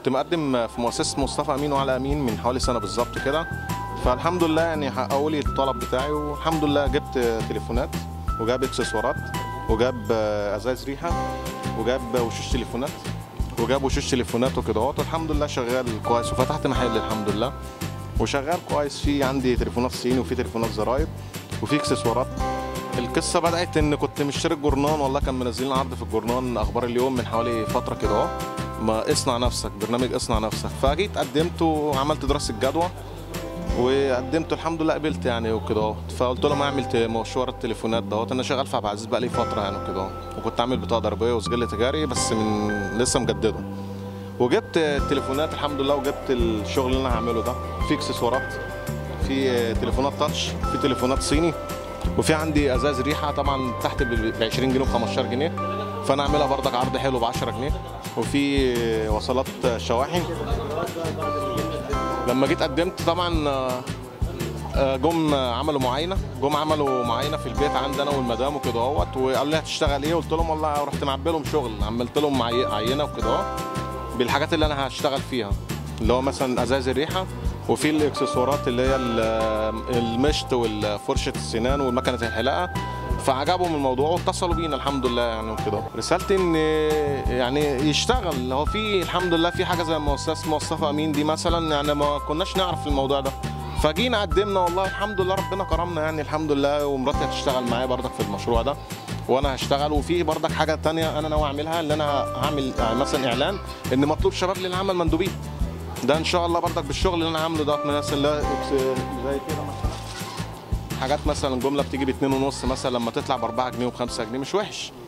كنت مقدم في مؤسسه مصطفى امين وعلى امين من حوالي سنه بالظبط كده فالحمد لله يعني حققوا لي الطلب بتاعي والحمد لله جبت تليفونات وجاب اكسسوارات وجاب ازاز ريحه وجاب وشوش تليفونات وجاب وشوش تليفونات وكده اهوت والحمد لله شغال كويس وفتحت محل الحمد لله وشغال كويس في عندي تليفونات صيني وفي تليفونات زراير وفي اكسسوارات القصه بدات ان كنت مشترك جورنان والله كان منزلين عرض في الجورنان اخبار اليوم من حوالي فتره كده اهو ما اصنع نفسك برنامج اصنع نفسك فجيت قدمت وعملت دراسه جدوى وقدمت الحمد لله قبلت يعني وكده اهو فقلت لهم اعمل ت- مشوار التليفونات دوت انا شغال في عبد العزيز بقالي فتره يعني وكده اهو وكنت عامل بطاقه ضريبيه وسجل تجاري بس من لسه مجدده وجبت التليفونات الحمد لله وجبت الشغل اللي انا هعمله ده في اكسسوارات في تليفونات تاتش في تليفونات صيني وفي عندي ازاز ريحه طبعا تحت ب 20 جنيه و 15 جنيه فانا اعملها بردك عرض حلو ب 10 جنيه وفي وصلات شواحن لما جيت قدمت طبعا آه، آه، جم عملوا معاينه جم عملوا معاينه في البيت عندي انا والمدام وكده اهوت وقالوا لي هتشتغل ايه قلت لهم والله رحت معبي لهم شغل عملت لهم عي- عينه وكده اهو بالحاجات اللي انا هشتغل فيها اللي هو مثلا ازاز الريحه وفي الاكسسوارات اللي هي ال- المشط والفرشه السنان ومكنه الحلاقه فعجبهم الموضوع واتصلوا بينا الحمد لله يعني وكده رسالتي ان يعني يشتغل هو في الحمد لله في حاجه زي مؤسسه مصطفى امين دي مثلا يعني ما كناش نعرف الموضوع ده فجينا قدمنا والله الحمد لله ربنا كرمنا يعني الحمد لله ومراتي هتشتغل معايا برضك في المشروع ده وانا هشتغل وفي برضك حاجه تانية انا ناوي اعملها اللي انا هعمل يعني مثلا اعلان ان مطلوب شباب للعمل مندوبين ده ان شاء الله برضك بالشغل اللي انا عامله ده مثلا لا- زي كده مثلا حاجات مثلا جمله بتيجي باتنين ونص مثلا لما تطلع ب 4 جنيه و5 جنيه مش وحش